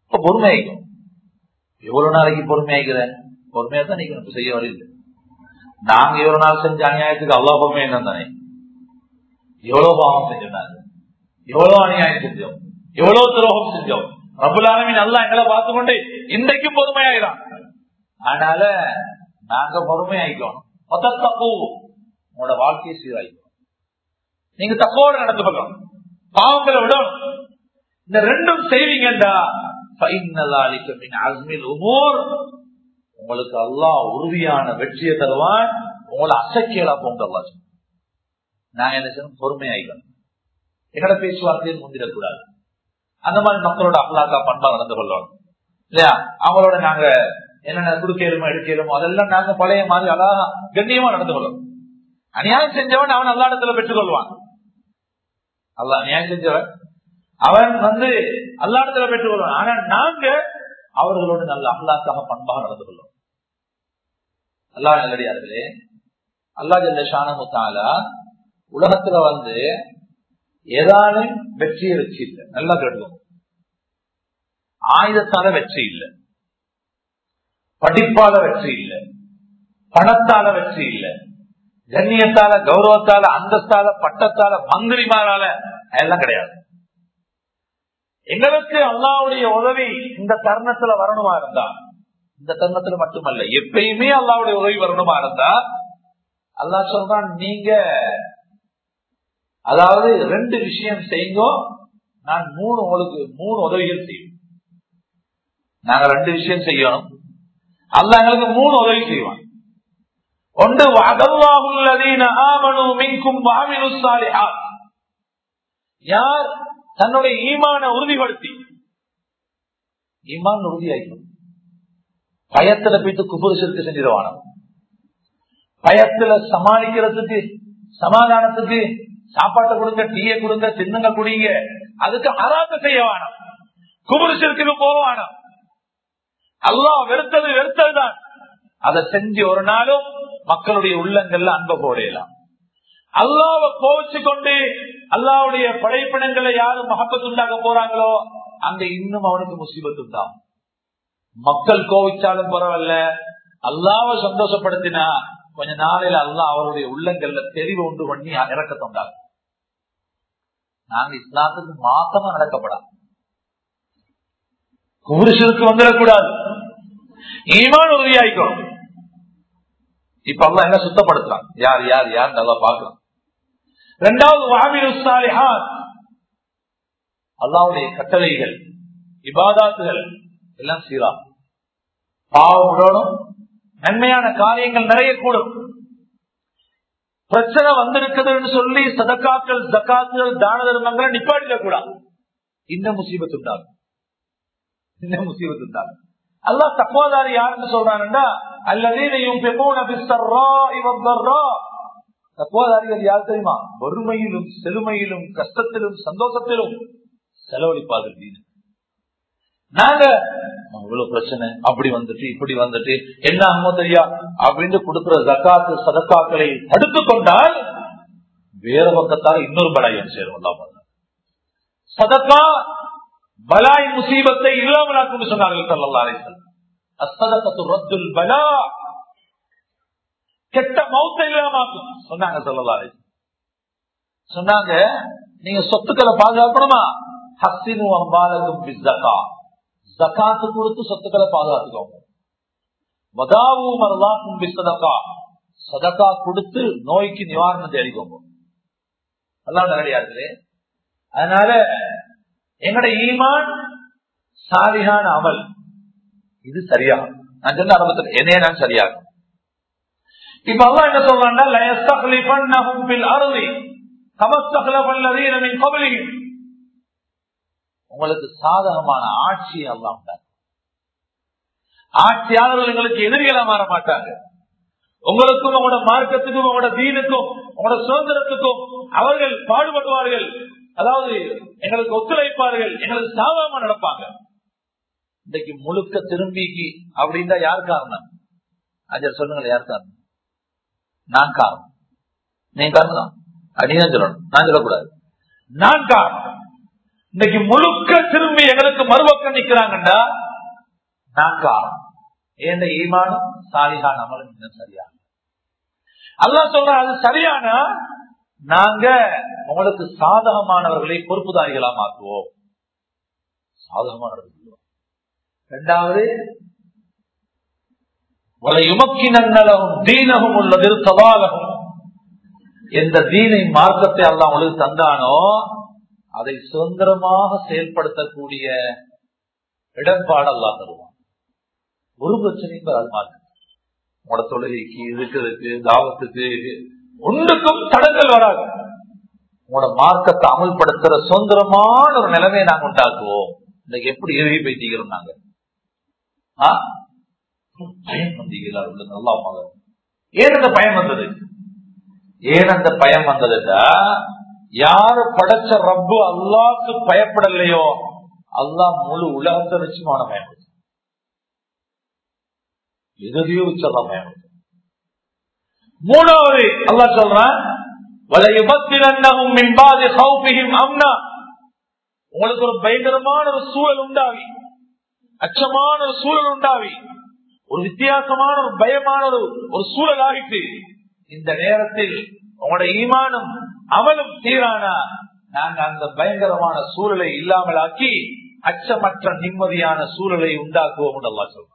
இப்ப பொறுமையாயிக்கும் எவ்வளவு நாளைக்கு பொறுமையாக்கிறேன் பொறுமையா தான் நீங்க செய்ய வரல நாங்க எவ்வளவு நாள் செஞ்ச அநியாயத்துக்கு அவ்வளவு பொறுமையா தானே எவ்வளவு பாவம் செஞ்சிருந்தாங்க எவ்வளவு அநியாயம் செஞ்சோம் எவ்வளவு துரோகம் செஞ்சோம் ரபுல்லாலுமே நல்லா எங்களை பார்த்து கொண்டு இன்றைக்கும் பொறுமையாயிரும் அதனால நாங்க பொறுமையாயிக்கணும் மொத்த தப்பு உங்களோட வாழ்க்கையை சீராயிக்கும் நீங்க தப்போட நடந்து கொள்ளணும் பாவங்களை விடணும் இந்த ரெண்டும் செய்வீங்கடா உங்களுக்கு அல்லா உறுதியான வெற்றியை தருவான் உங்களை அசைக்கலா போங்க அல்லா நாங்க என்ன செய்யணும் பொறுமையாயிக்கணும் என்னோட பேச்சுவார்த்தையில் முந்திடக்கூடாது அந்த மாதிரி மக்களோட அல்லாக்கா பண்பா நடந்து கொள்ளணும் இல்லையா அவங்களோட நாங்க என்னென்ன குடுக்கலுமோ எடுக்கலுமோ அதெல்லாம் நாங்க பழைய மாதிரி அழகா கண்ணியமா நடந்து கொள்ளணும் அநியாயம் செஞ்சவன் அவன் அல்லா இடத்துல பெற்றுக் கொள்வான் அல்ல அநியாயம் செஞ்சவன் அவன் வந்து அல்லா இடத்துல பெற்றுக் கொள்வான் ஆனா நாங்க அவர்களோடு நல்ல அல்லாக்காக பண்பாக நடந்து கொள்ளும் அல்லா நல்லடியார்களே அல்லா ஜல்ல ஷானமுத்தாலா உலகத்துல வந்து ஏதாலும் வெற்றியை வச்சு இல்லை நல்லா கேட்கும் ஆயுதத்தால வெற்றி இல்லை படிப்பால வெற்றி இல்லை பணத்தால வெற்றி இல்லை கண்ணியத்தால கௌரவத்தால அந்தஸ்தால பட்டத்தால மந்திரிமாரால எல்லாம் கிடையாது எங்களுக்கு அல்லாவுடைய உதவி இந்த தருணத்துல வரணுமா இருந்தா இந்த தருணத்துல மட்டுமல்ல எப்பயுமே அல்லாவுடைய உதவி வரணுமா இருந்தா அல்லா சொல்றான் நீங்க அதாவது ரெண்டு விஷயம் செய்யுங்க நான் மூணு உங்களுக்கு மூணு உதவிகள் செய்வேன் நாங்க ரெண்டு விஷயம் செய்யணும் அல்ல எங்களுக்கு மூணு உதவி செய்வான் ஒன்று யார் தன்னுடைய ஈமான உறுதிப்படுத்தி ஈமான் உறுதியாகும் பயத்துல போயிட்டு குபுருஷத்துக்கு செஞ்சிருவான பயத்துல சமாளிக்கிறதுக்கு சமாதானத்துக்கு சாப்பாட்டை கொடுங்க டீயை கொடுங்க தின்னுங்க குடிங்க அதுக்கு அராத்த செய்ய வேணும் குபுருஷத்துக்கு போவானம் அல்லா வெறுத்தது வெறுத்ததுதான் அதை செஞ்சு ஒரு நாளும் மக்களுடைய உள்ளங்கள்ல அன்ப போடையலாம் அல்லாவை கோவிச்சு கொண்டு அல்லாவுடைய படைப்பினங்களை யாரும் மகப்பத்து உண்டாக்க போறாங்களோ அங்க இன்னும் அவனுக்கு முசீபத்து உண்டாம் மக்கள் கோவிச்சாலும் பரவாயில்ல அல்லாவை சந்தோஷப்படுத்தினா கொஞ்ச நாளையில அல்லா அவருடைய உள்ளங்கள்ல தெளிவு உண்டு பண்ணி இறக்கத்தை உண்டாகும் நாங்க இஸ்லாத்துக்கு மாத்தமா நடக்கப்படாது குருஷனுக்கு வந்துடக்கூடாது ஈமான் உறுதியாயிக்கும் இப்ப அல்லா என்ன சுத்தப்படுத்தலாம் யார் யார் யார் நல்லா பார்க்கலாம் இரண்டாவது வாமிரு சாலிஹாத் அல்லாவுடைய கட்டளைகள் இபாதாத்துகள் எல்லாம் சீரா பாவம் விடணும் நன்மையான காரியங்கள் நிறைய கூடும் பிரச்சனை வந்திருக்குதுன்னு சொல்லி சதக்காக்கள் ஜக்காத்துகள் தான தர்மங்களை நிப்பாட்டிட கூடாது இன்னும் முசீபத்து உண்டாகும் இன்னும் முசீபத்து உண்டாகும் அல்லா தக்குவாதாரி யாருன்னு சொல்றாருன்னா அல்லதீனையும் தக்குவாதாரிகள் யார் தெரியுமா வறுமையிலும் செழுமையிலும் கஷ்டத்திலும் சந்தோஷத்திலும் செலவழிப்பார்கள் தீனு நாங்க இவ்வளவு பிரச்சனை அப்படி வந்துட்டு இப்படி வந்துட்டு என்ன ஆகுமோ தெரியா அப்படின்னு கொடுக்கிற ஜக்காத்து சதக்காக்களை தடுத்து கொண்டால் வேற பக்கத்தால் இன்னொரு பலாயம் சேரும் சதக்கா பலாய் முசீபத்தை இல்லாமலாக்கும் சொன்னார்கள் சல்லா அலிசல் அசதக்கத்து ரத்துல் பலா கெட்ட மௌத்த இல்லாமாக்கும் சொன்னாங்க சல்லா அலிசல் சொன்னாங்க நீங்க சொத்துக்களை பாதுகாக்கணுமா ஹசினு அம்பாலக்கும் பிஸ்தகா ஜக்காத்து கொடுத்து சொத்துக்களை பாதுகாத்துக்கோங்க மதாவும் மரலாக்கும் பிஸ்தகா சதக்கா கொடுத்து நோய்க்கு நிவாரணம் தேடிக்கோங்க எல்லாம் நேரடியார்களே அதனால எங்கட ஈமான் சாலிகான அமல் இது சரியாகும் நான் சொன்ன ஆரம்பத்தில் என்னைய நான் சரியாகும் இப்ப அல்லா என்ன சொல்றாங்கன்னா உங்களுக்கு சாதகமான ஆட்சி எல்லாம் ஆட்சியாளர்கள் எங்களுக்கு எதிரிகளா மாற மாட்டாங்க உங்களுக்கும் உங்களோட மார்க்கத்துக்கும் உங்களோட தீனுக்கும் உங்களோட சுதந்திரத்துக்கும் அவர்கள் பாடுபடுவார்கள் அதாவது எங்களுக்கு ஒத்துழைப்பார்கள் எங்களுக்கு சாதகமா நடப்பாங்க இன்னைக்கு முழுக்க திரும்பிக்கு அப்படின்னா யார் காரணம் அஜர் சொல்லுங்க யார் காரணம் நான் காரணம் நீ காரணம் அப்படின்னா சொல்லணும் நான் சொல்லக்கூடாது நான் காரணம் இன்னைக்கு முழுக்க திரும்பி எங்களுக்கு மறுபக்கம் நிக்கிறாங்கண்டா நான் காரணம் ஏண்ட ஈமானும் சாலிகான் அமலும் இன்னும் சரியா அல்லா சொல்ற அது சரியானா நாங்க உங்களுக்கு சாதகமானவர்களை பொறுப்புதாரிகளா மாற்றுவோம் சாதகமானவர்கள் இரண்டாவது யுமக்கினங்களும் தீனகும் உள்ளது சவாலகம் எந்த தீனை மார்க்கத்தை அல்ல உங்களுக்கு தந்தானோ அதை சுதந்திரமாக செயல்படுத்தக்கூடிய இடர்பாடு அல்லா தருவான் ஒரு பிரச்சனையும் வராது மார்க்கம் உங்களோட தொழுகைக்கு இருக்கிறதுக்கு தாவத்துக்கு ஒன்றுக்கும் தடங்கள் வராது உங்களோட மார்க்கத்தை அமல்படுத்துற சுதந்திரமான ஒரு நிலைமையை நாங்க உண்டாக்குவோம் இன்னைக்கு எப்படி எழுதி போயிட்டீங்கிறோம் நாங்க பயம் வந்தீங்களா நல்லா ஏன் அந்த பயம் வந்தது ஏன் அந்த பயம் வந்ததுன்னா யாரு படைச்ச ரப்பு அல்லாக்கு பயப்படலையோ அல்லா முழு உலகத்தை வச்சு மான பயன்படுத்த எதையோ வச்சதான் பயன்படுத்த மூணாவது அல்லா சொல்றான் உங்களுக்கு ஒரு பயங்கரமான ஒரு சூழல் உண்டாவி அச்சமான ஒரு சூழல் உண்டாவி ஒரு வித்தியாசமான ஒரு பயமான ஒரு ஒரு சூழல் ஆகிட்டு இந்த நேரத்தில் உங்களோட ஈமானும் அவனும் தீரானா நாங்க அந்த பயங்கரமான சூழலை இல்லாமல் ஆக்கி அச்சமற்ற நிம்மதியான சூழலை உண்டாக்குவோம் அல்லா சொல்றோம்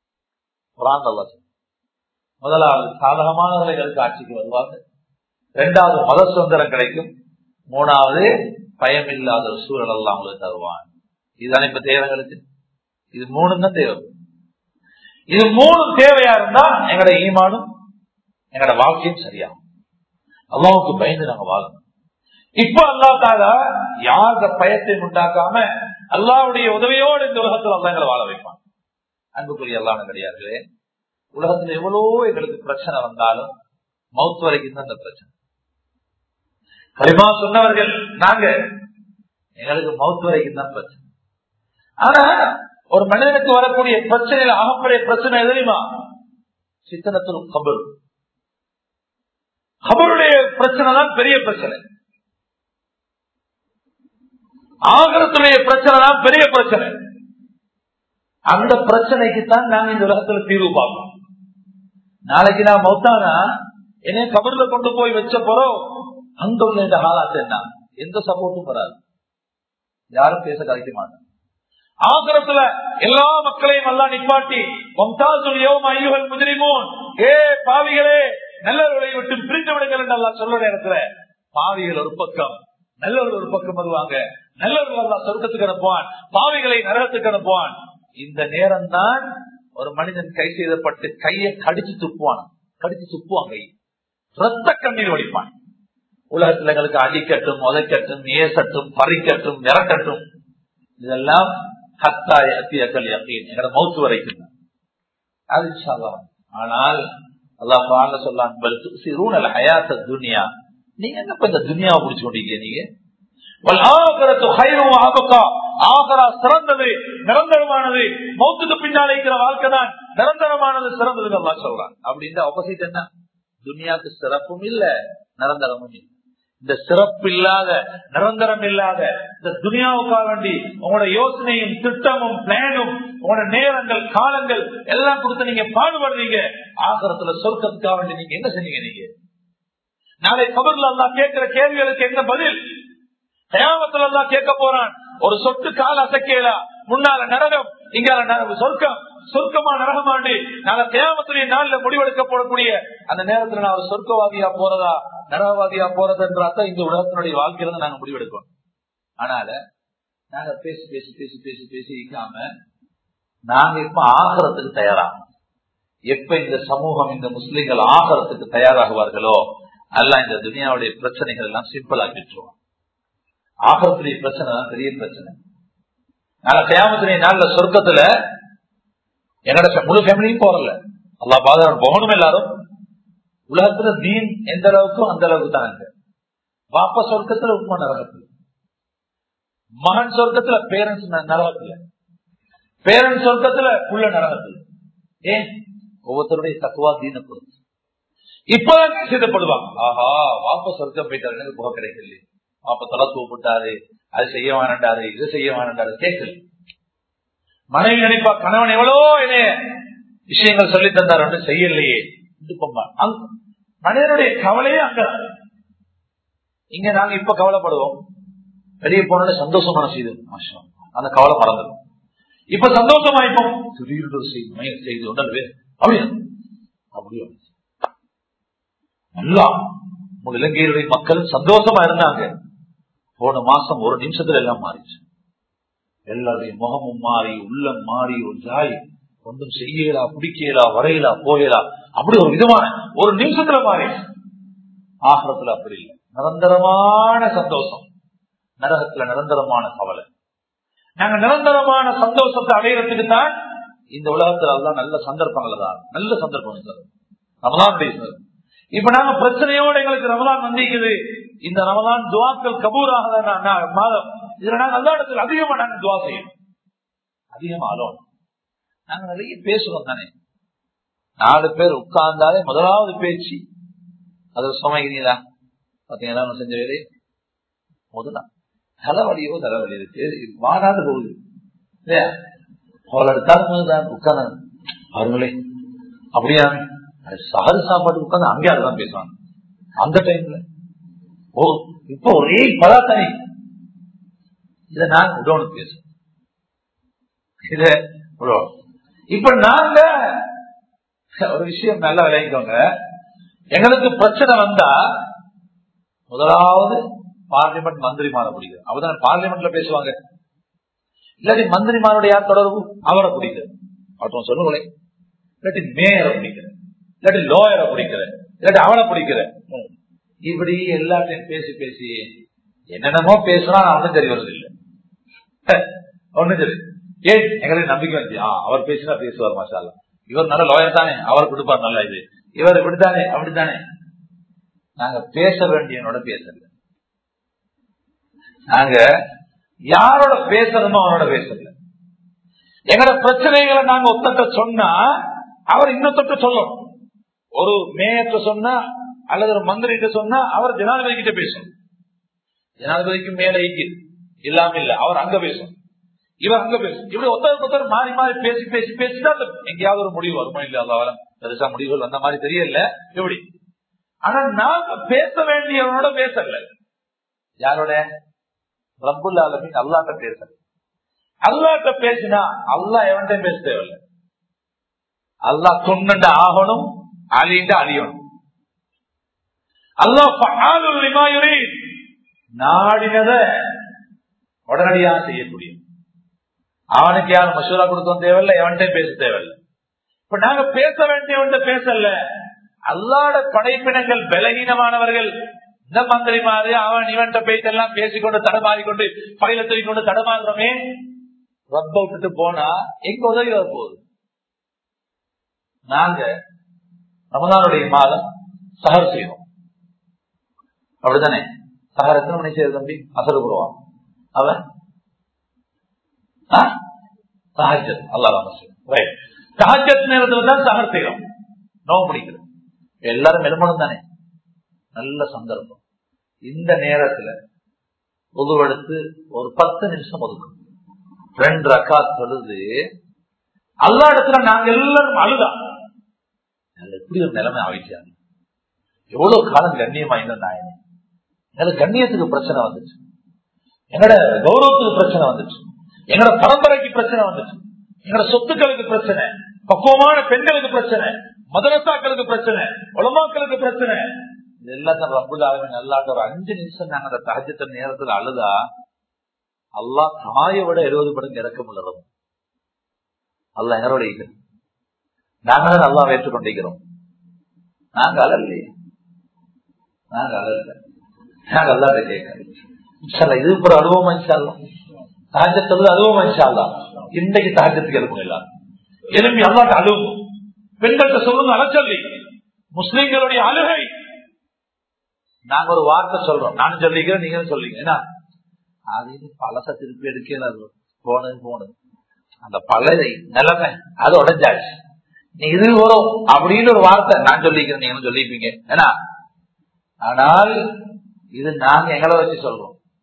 முதலாவது சாதகமானவர்களுக்கு ஆட்சிக்கு வருவாங்க இரண்டாவது மத சுதந்திரம் கிடைக்கும் மூணாவது பயம் இல்லாத ஒரு சூழல் எல்லாம் அவங்களுக்கு தருவான் இதுதானே இப்ப தேவைகளுக்கு இது மூணு தான் தேவை இது மூணு தேவையா இருந்தா எங்களோட ஈமானும் எங்களோட வாழ்க்கையும் சரியாகும் அல்லாவுக்கு பயந்து நாங்க வாழணும் இப்ப அல்லா தாலா யார பயத்தை உண்டாக்காம அல்லாவுடைய உதவியோடு இந்த உலகத்தில் அல்லா எங்களை வாழ வைப்பான் அன்புக்குரிய எல்லாம் கிடையாது உலகத்துல எவ்வளவோ எங்களுக்கு பிரச்சனை வந்தாலும் மவுத் வரைக்கும் தான் இந்த பிரச்சனை கரிமா சொன்னவர்கள் நாங்க எங்களுக்கு மவுத் வரைக்கும் தான் பிரச்சனை ஆனா ஒரு மனிதனுக்கு வரக்கூடிய பிரச்சனையில ஆகப்படைய பிரச்சனை எது தெரியுமா சித்தனத்தில் கபர் கபருடைய பிரச்சனை தான் பெரிய பிரச்சனை ஆகரத்துடைய பிரச்சனை தான் பெரிய பிரச்சனை அந்த பிரச்சனைக்கு தான் நாங்க இந்த உலகத்துல தீர்வு பார்ப்போம் நாளைக்கு நான் மௌத்தானா என்னை கபர்ல கொண்டு போய் வச்ச போறோம் அங்க உள்ள இந்த ஹாலாத்து என்ன எந்த சப்போர்ட்டும் வராது யாரும் பேச கலைக்க மாட்டாங்க ஆகரத்துல எல்லா மக்களையும் எல்லாம் நிப்பாட்டி ஐயுகள் முதிரிமோன் ஏ பாவிகளே நல்லவர்களை விட்டு பிரிந்து விடுங்கள் என்று எல்லாம் சொல்ற நேரத்துல பாவிகள் ஒரு பக்கம் நல்லவர்கள் ஒரு பக்கம் வருவாங்க நல்லவர்கள் எல்லாம் சொர்க்கத்துக்கு அனுப்புவான் பாவிகளை நரகத்துக்கு அனுப்புவான் இந்த நேரம் தான் ஒரு மனிதன் கை செய்தப்பட்டு கையை கடிச்சு துப்புவான் கடிச்சு துப்புவான் கை ரத்த கண்ணீர் வடிப்பான் உலகத்துல எங்களுக்கு அடிக்கட்டும் உதைக்கட்டும் ஏசட்டும் பறிக்கட்டும் மிரட்டட்டும் இதெல்லாம் ஹத்தாய் அத்தியக்கல் எங்களோட மௌத்து வரைக்கும் அது ஆனால் அல்லாஹ் வாங்க சொல்லான் ஹயாத்த துனியா நீங்க என்ன இந்த துனியாவை பிடிச்சு கொண்டீங்க நீங்க சிறந்தது நிரந்தரமானது மௌத்துக்கு பின்னால் இருக்கிற வாழ்க்கை தான் நிரந்தரமானது சிறந்தது அல்லா சொல்றான் அப்படின்ற ஆப்போசிட் என்ன துனியாவுக்கு சிறப்பும் இல்ல நிரந்தரமும் இல்லை இந்த சிறப்பு இல்லாத நிரந்தரம் இல்லாத இந்த துனியாவுக்காக வேண்டி உங்களோட யோசனையும் திட்டமும் பிளானும் உங்களோட நேரங்கள் காலங்கள் எல்லாம் கொடுத்து நீங்க பாடுபடுறீங்க ஆகரத்துல சொர்க்கத்துக்காக வேண்டி நீங்க என்ன செஞ்சீங்க நீங்க நாளை கபர்ல எல்லாம் கேட்கிற கேள்விகளுக்கு என்ன பதில் தயாமத்துல எல்லாம் கேட்க போறான் ஒரு சொட்டு கால அசைக்கலா முன்னால நரகம் இங்க சொர்க்கம் சொர்க்கமா நரகமாண்டு நாங்க தேமத்துடைய நாள்ல முடிவெடுக்கப்படக்கூடிய அந்த நேரத்துல நான் ஒரு சொர்க்கவாதியா போறதா நரகவாதியா போறதுன்றா இந்த உலகத்தினுடைய வாழ்க்கையில நாங்க முடிவெடுக்கணும் ஆனால நாங்க பேசி பேசி பேசி பேசி பேசி இருக்காம நாங்க இப்ப ஆகிறதுக்கு தயாராகும் எப்ப இந்த சமூகம் இந்த முஸ்லிம்கள் ஆகிறதுக்கு தயாராகுவார்களோ அல்ல இந்த துனியாவுடைய பிரச்சனைகள் எல்லாம் சிம்பிள் ஆக்கிட்டுருவோம் ஆகிறதுடைய பிரச்சனை தான் பெரிய பிரச்சனை நாங்க கயாமத்துடைய நாள்ல சொர்க்கத்துல என்னோட முழு ஃபேமிலியும் போறல அல்லா பாதுகாப்பு போகணும் எல்லாரும் உலகத்துல தீன் எந்த அளவுக்கும் அந்த அளவுக்கு தாங்க வாப்ப சொர்க்கத்துல உண்மை நரகத்துல மகன் சொர்க்கத்துல பேரண்ட்ஸ் நரகத்துல பேரண்ட்ஸ் சொர்க்கத்துல உள்ள நரகத்துல ஏன் ஒவ்வொருத்தருடைய தக்குவா தீன பொறுத்து இப்பதான் சிதப்படுவாங்க ஆஹா வாப்ப சொர்க்கம் போயிட்டாரு எனக்கு போக கிடைக்கல வாப்ப தலை தூப்பிட்டாரு அது செய்ய வேண்டாரு இது செய்ய வேண்டாரு கேட்கல மனைவி நினைப்பா கணவன் எவ்வளவோ என்னைய விஷயங்கள் சொல்லி தந்தார் ஒன்று செய்யலையே மனிதனுடைய கவலையே அங்க இங்க நாங்க இப்ப கவலைப்படுவோம் வெளியே போனோட சந்தோஷமான செய்து அந்த கவலை மறந்துடும் இப்ப சந்தோஷமாயிப்போம் திடீர்னு ஒரு செய்தி மயக்க செய்தி ஒன்றே அப்படியா அப்படியா நல்லா நம்ம இலங்கையுடைய மக்கள் சந்தோஷமா இருந்தாங்க போன மாசம் ஒரு நிமிஷத்துல எல்லாம் மாறிச்சு எல்லாருடைய முகமும் மாறி உள்ளம் மாறி ஒரு ஜாய் ஒன்றும் செய்யலா பிடிக்கலா வரையலா போகலா அப்படி ஒரு விதமான ஒரு நிமிஷத்துல மாறிச்சு ஆகரத்துல அப்படி இல்லை நிரந்தரமான சந்தோஷம் நரகத்துல நிரந்தரமான கவலை நாங்க நிரந்தரமான சந்தோஷத்தை அடையிறதுக்கு தான் இந்த உலகத்துல எல்லாம் நல்ல சந்தர்ப்பங்கள் தான் நல்ல சந்தர்ப்பம் சார் ரமதான் இப்ப நாங்க பிரச்சனையோட எங்களுக்கு ரமதான் வந்திருக்குது இந்த ரமதான் துவாக்கள் கபூராக மாதம் இதுல நாங்க அந்த இடத்துல அதிகமா நாங்க துவா செய்யணும் அதிகமா அலோன் நாங்க நிறைய பேசுவோம் தானே நாலு பேர் உட்கார்ந்தாலே முதலாவது பேச்சு அதுல சுமைகிறீங்களா பாத்தீங்களா செஞ்ச வேலை முதலாம் தலைவலியோ தலைவலி இருக்கு மாறாது போகுது இல்லையா அவள் எடுத்தாலும் தான் உட்கார்ந்து அவர்களே அப்படியா சாறு சாப்பாடு உட்கார்ந்து அங்கே அதுதான் பேசுவாங்க அந்த டைம்ல ஓ இப்ப ஒரே பதாத்தனை இத நான் உடோன்னு பேசுறேன் இத இப்ப நாங்க ஒரு விஷயம் நல்லா விளைவிக்கோங்க எங்களுக்கு பிரச்சனை வந்தா முதலாவது பார்லிமெண்ட் மந்திரிமார பிடிக்கிறது அவர்தான் பார்லிமெண்ட்ல பேசுவாங்க இல்லாட்டி மந்திரிமாரோட யார் தொடர்பு அவரை பிடிக்கிறது அவர்கிட்ட சொல்லுங்களேன் இல்லாட்டி மேயரை பிடிக்கிறேன் இல்லாட்டி லோயரை பிடிக்கிறேன் இல்லாட்டி அவனை பிடிக்கிறேன் இப்படி எல்லாத்தையும் பேசி பேசி என்னென்னமோ பேசுனா ஒன்னும் தெரிய வருது இல்லை ஒன்னும் தெரியும் ஏன் எங்களுக்கு நம்பிக்கை வந்து அவர் பேசினா பேசுவார் மாஷால இவர் நல்ல லோயர் தானே அவர் கொடுப்பார் நல்ல இது இவர் இப்படித்தானே அப்படித்தானே நாங்க பேச வேண்டியவனோட பேசல நாங்க யாரோட பேசணுமோ அவனோட பேசல எங்களோட பிரச்சனைகளை நாங்க ஒத்தட்ட சொன்னா அவர் இன்னொத்த சொல்லணும் ஒரு மேயத்தை சொன்னா அல்லது ஒரு மந்திரிட்ட சொன்னா அவர் ஜனாதிபதி கிட்ட பேசணும் ஜனாதிபதிக்கு மேல இருக்குது இல்லாம இல்ல அவர் அங்க பேசணும் இவர் அங்க பேசும் இப்படி ஒருத்தருக்கு ஒருத்தர் மாறி மாறி பேசி பேசி பேசிதான் எங்கேயாவது ஒரு முடிவு வருமா இல்ல அல்லாவலம் பெருசா முடிவுகள் வந்த மாதிரி தெரியல இப்படி ஆனா நாங்க பேச வேண்டியவனோட பேசல யாரோட ரப்புல் ஆலமின் அல்லாட்ட பேசல அல்லாட்ட பேசினா அல்லா எவன்கிட்ட பேச தேவையில்லை அல்லா துண்ணண்ட ஆகணும் அழிண்ட அழியணும் அல்லா நாடினத உடனடியாக செய்யக்கூடிய அவனுக்கு யாரும் மசூரா கொடுக்கவும் தேவையில்லை எவன்கிட்ட பேச தேவையில்லை இப்ப நாங்க பேச வேண்டியவன்கிட்ட பேசல அல்லாட படைப்பினங்கள் பலகீனமானவர்கள் இந்த மந்திரிமாரு அவன் இவன்கிட்ட போயிட்டு எல்லாம் பேசிக்கொண்டு தடமாறிக்கொண்டு பயில தூக்கிக்கொண்டு தடமாறுறோமே ரப்ப விட்டுட்டு போனா எங்க உதவி வர போகுது நாங்க ரமதானுடைய மாதம் சஹர் செய்வோம் அப்படித்தானே சஹர் எத்தனை மணி செய்யுது தம்பி அசரு போடுவான் அவன் சஹஜத் அல்லாஹ் சஹஜத் நேரத்துல தான் சஹர் செய்யறோம் நோவு பிடிக்கிறோம் எல்லாரும் மெலுமணும் தானே நல்ல சந்தர்ப்பம் இந்த நேரத்துல உதுவெடுத்து ஒரு பத்து நிமிஷம் ஒதுக்கும் ரெண்டு ரக்கா தொழுது அல்லா இடத்துல நாங்க எல்லாரும் அழுதா எப்படி ஒரு நிலைமை ஆயிடுச்சாங்க எவ்வளவு காலம் கண்ணியமா இருந்த நாயனே எங்களுக்கு கண்ணியத்துக்கு பிரச்சனை வந்துச்சு எங்களோட கௌரவத்துக்கு பிரச்சனை வந்துச்சு எங்களோட பரம்பரைக்கு பிரச்சனை வந்துச்சு எங்களோட சொத்துக்களுக்கு பிரச்சனை பக்குவமான பெண்களுக்கு பிரச்சனை மதரசாக்களுக்கு பிரச்சனை உலமாக்களுக்கு பிரச்சனை இது எல்லாத்தையும் ரப்புல் ஆலமின் அல்லாட்ட ஒரு அஞ்சு நிமிஷம் நாங்க அந்த தகஜத்த நேரத்துல அழுதா அல்லா தாயை விட எழுபது மடங்கு இறக்க முடியும் அல்ல எங்களோட நாங்க தான் நல்லா ஏற்றுக்கொண்டிருக்கிறோம் நாங்க அழலையே நாங்க அழல நாங்க அல்லாட்ட கேட்கல இது ஒரு அனுபவம் இன்ஷால்லாம் தாஜத்தது அனுபவம் இன்ஷால்லாம் இன்றைக்கு தாஜத்துக்கு இருக்கும் எல்லாரும் எலும்பி அல்லாட்ட அழுவும் பெண்கள்கிட்ட சொல்லுங்க அலச்சல்லி முஸ்லிம்களுடைய அழுகை நாங்க ஒரு வார்த்தை சொல்றோம் நானும் சொல்லிக்கிறேன் நீங்களும் சொல்லிங்க ஏன்னா அது பழச திருப்பி எடுக்கல அது போனது போனது அந்த பழைய நிலைமை அது உடஞ்சாச்சு நீ இது வரும் அப்படின்னு ஒரு வார்த்தை நான் சொல்லிக்கிறேன் நீங்களும் சொல்லிப்பீங்க ஏன்னா ஆனால் இது நாங்க எங்களை வச்சு சொல்றோம்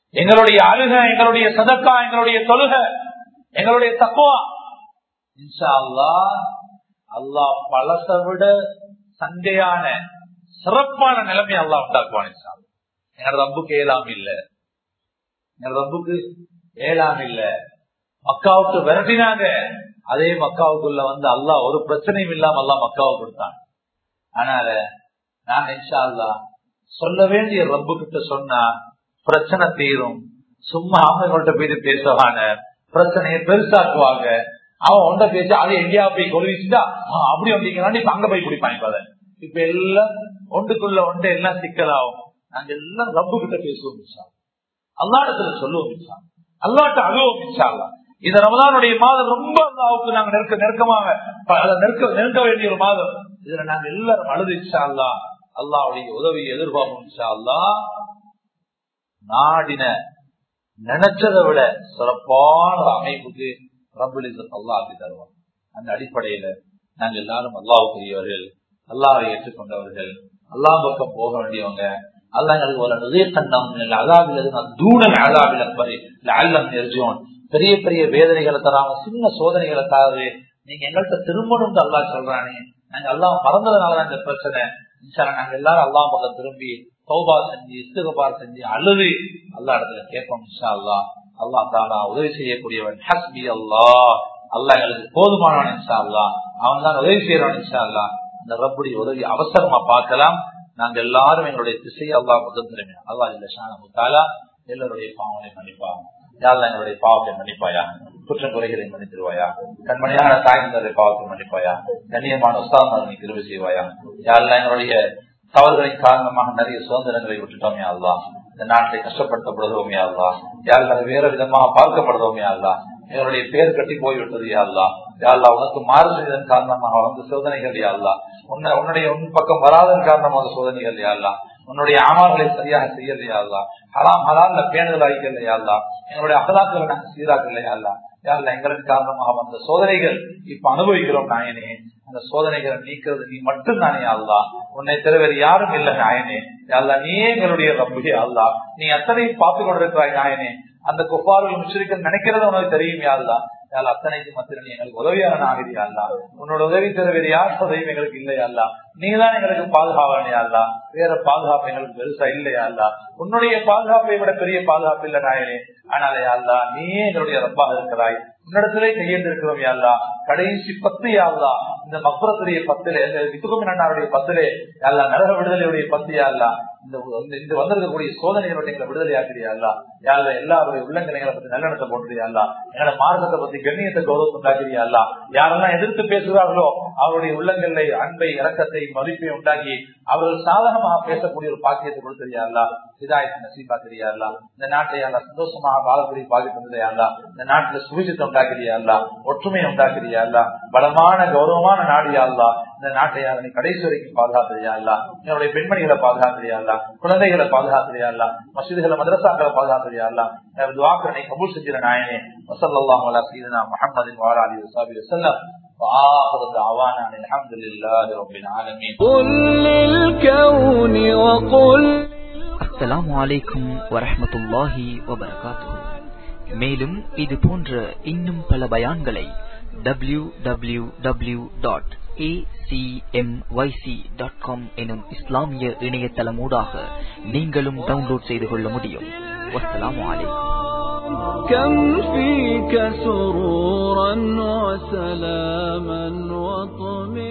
எங்களுடைய அழுக எங்களுடைய சதக்கா எங்களுடைய தொழுக எங்களுடைய தக்குவா இன்ஷா அல்லா அல்லாஹ் பழத்தை விட சந்தையான சிறப்பான நிலைமை அல்லாஹ் உண்டாக்குவான் இன்ஷா அல்லாஹ். எங்களோட ரப்புக்கு ஏலாம் இல்ல எங்களோட ரப்புக்கு ஏலாம் இல்ல மக்காவுக்கு விரட்டினாங்க அதே மக்காவுக்குள்ள வந்து அல்லாஹ் ஒரு பிரச்சனையும் இல்லாம அல்லாஹ் மக்காவுக்கு கொடுத்தான் அதனால நான் இன்ஷா அல்லாஹ் சொல்ல வேண்டிய ரப்பு கிட்ட சொன்னா பிரச்சனை தீரும் சும்மா அவங்கள்ட்ட போயிட்டு பேசுவான பிரச்சனையை பெருசாக்குவாங்க அவன் ஒன்றை பேசி அதை எங்கேயா போய் கொலுவிச்சுட்டா அவன் அப்படி வந்தீங்கன்னா இப்ப அங்க போய் குடிப்பான் இப்ப அதை. இப்ப எல்லாம் ஒன்றுக்குள்ள ஒன்று எல்லாம் சிக்கலாகும் நாங்க எல்லாம் ரப்பு கிட்ட பேசுவோம் இன்ஷா அல்லாஹ். அல்லாஹ்விடத்துல சொல்லுவோம் இன்ஷா அல்லாஹ். அல்லாஹ்ட்ட அழுவோம் இன்ஷா அல்லாஹ். இந்த ரமதானுடைய மாதம் ரொம்ப அல்லாவுக்கு நாங்க நெருக்க நெருக்கமாக ப- அதை நெருக்க நெருக்க வேண்டிய ஒரு மாதம் இதுல நாங்க எல்லாரும் அழுது இன்ஷா அல்லாஹ் அல்லாவுடைய உதவியை எதிர்பார்ப்போம் இன்ஷா அல்லாஹ் நாடின நினைச்சதை விட சிறப்பான ஒரு அமைப்புக்கு ரபுல் அல்லா ஆக்கி தருவான் அந்த அடிப்படையில நாங்க எல்லாரும் அல்லாவுக்குரியவர்கள் அல்லாவை ஏற்றுக்கொண்டவர்கள் அல்லா பக்கம் போக வேண்டியவங்க அல்லா எங்களுக்கு ஒரு நிதயத்தன்னம் அதாவில் தூணல் அதாவில் அக்பரி அல்லம் நெர்ஜோன் பெரிய பெரிய வேதனைகளை தராம சின்ன சோதனைகளை தராது நீங்க எங்கள்கிட்ட திரும்பணும் அல்லா சொல்றானே நாங்க எல்லாம் மறந்ததுனாலதான் இந்த பிரச்சனை இன்ஷால்லா நாங்க எல்லாரும் அல்லா பக்கம் திரும்பி தௌபா செஞ்சு இஸ்துகபார் செஞ்சு அழுது அல்லா இடத்துல கேட்போம் இன்ஷா அல்லா அல்லா தாலா உதவி செய்யக்கூடியவன் ஹஸ்பி அல்லா அல்லா எங்களுக்கு போதுமானவன் இன்ஷா அல்லா அவன் தான் உதவி செய்யறவன் இன்ஷா அல்லா இந்த ரப்புடைய உதவி அவசரமா பார்க்கலாம் நாங்க எல்லாரும் எங்களுடைய திசையை அல்லா பக்கம் திரும்பி அல்லா இல்ல ஷானு தாலா எல்லாருடைய பாவனை மன்னிப்பா யாழ்லா எங்களுடைய பாவத்தை மன்னிப்பாயா குற்றம் குறைகளை மன்னித்திருவாயா கண்மணியான தாய்ந்தருடைய பாவத்தை மன்னிப்பாயா கண்ணியமான உஸ்தாதம் நீ திருவி செய்வாயா யாழ்லா எங்களுடைய தவறுகளின் காரணமாக நிறைய சுதந்திரங்களை விட்டுட்டோமே அல்லா இந்த நாட்டை கஷ்டப்படுத்தப்படுகிறோமே அல்லா யாரும் வேற விதமாக பார்க்கப்படுறோமே அல்லா எங்களுடைய பேர் கட்டி போய்விட்டது யாழ்லா யாழ்லா உனக்கு மாறு செய்ததன் காரணமாக வந்து சோதனைகள் யாழ்லா உன்னை உன்னுடைய உன் பக்கம் வராதன் காரணமாக சோதனைகள் யாழ்லா உன்னுடைய ஆமார்களை சரியாக செய்யலையா அல்லா ஹலாம் ஹலால்ல பேணுதல் ஆகிக்கலையா அல்லா எங்களுடைய அகலாக்களை நாங்கள் சீராக்கலையா அல்லா யாருல எங்களுக்கு காரணமாக வந்த சோதனைகள் இப்ப அனுபவிக்கிறோம் நாயனே அந்த சோதனைகளை நீக்கிறது நீ மட்டும் தானே அல்லா உன்னை தவிர வேறு யாரும் இல்லை நாயனே அல்லா நீயே எங்களுடைய ரப்பே அல்லா நீ அத்தனையும் பார்த்து கொண்டிருக்கிறாய் நாயனே அந்த குப்பார்கள் முஸ்லிக்கள் நினைக்கிறது உனக்கு தெரியும் யாருலா யாழ் அத்தனைக்கு மத்தியில் நீ எங்களுக்கு உதவியான ஆகிறியா அல்லா உன்னோட உதவி தர வேறு யார் உதவியும் எங்களுக்கு இல்லையா அல்லா நீதான் எங்களுக்கு பாதுகாவனே அல்லா வேற பாதுகாப்பு எங்களுக்கு பெருசா இல்லையா அல்லா உன்னுடைய பாதுகாப்பை விட பெரிய பாதுகாப்பு இல்லை நாயனே ஆனாலே அல்லா நீயே எங்களுடைய ரப்பாக இருக்கிறாய் உன்னிடத்திலே கையெழுந்திருக்கிறோம் யாழ்லா கடைசி பத்து யாழ்லா இந்த மக்குரத்துடைய பத்திலே வித்துக்கும் அண்ணாருடைய பத்திலே யாழ்லா நரக விடுதலையுடைய பத்து யாழ்லா இந்த இந்த வந்திருக்கக்கூடிய சோதனைகளோட எங்களை விடுதலை ஆக்கிறியா யாழ்ல எல்லாருடைய உள்ளங்களைகளை பத்தி நல்லெண்ணத்தை போட்டுறியா எங்களோட மார்க்கத்தை பத்தி கண்ணியத்தை கௌரவத்தை உண்டாக்கிறியா யாரெல்லாம் எதிர்த்து பேசுகிறார்களோ அவருடைய உள்ளங்களை அன்பை இறக்கத்தை மதிப்பை உண்டாக்கி அவர்கள் சாதகமாக பேசக்கூடிய ஒரு பாக்கியத்தை கொடுத்தியா இதாயத்தை நசீபாக்கிறியா இந்த நாட்டை யாரா சந்தோஷமாக வாழக்கூடிய பாக்கி தந்ததையா இந்த நாட்டுல சுவிசத்தை உண்டாக்கிறியா ஒற்றுமையை உண்டாக்கிறியா பலமான கௌரவமான நாடு யாழ்லா இந்த நாட்டை யாரை நீ கடைசி வரைக்கும் பாதுகாக்கிறியா என்னுடைய பெண்மணிகளை பாதுகாக்கிறியா குழந்தைகளை பாதுகாக்கிறியா மசீதுகளை மதரசாக்களை பாதுகாக்கிறியா துவாக்கரனை கபூல் செஞ்சிட நாயனே வசல்லாஹ் அலா சீதனா முஹம்மது வாலா அலி வசாபி வசல்லம் وآخر دعوانا أن الحمد لله رب العالمين قل للكون وقل அஸ்ஸலாமு அலைக்கும் வரஹ்மத்துல்லாஹி வபரகாத்துஹு மேலும் இது போன்ற இன்னும் பல பயான்களை டபிள்யூ டபிள்யூ டபிள்யூ டாட் எனும் இஸ்லாமிய இணையதளமூடாக நீங்களும் டவுன்லோட் செய்து கொள்ள முடியும் வஸ்ஸலாமு அலைக்கும் كم فيك سرورا وسلاما وطمئنا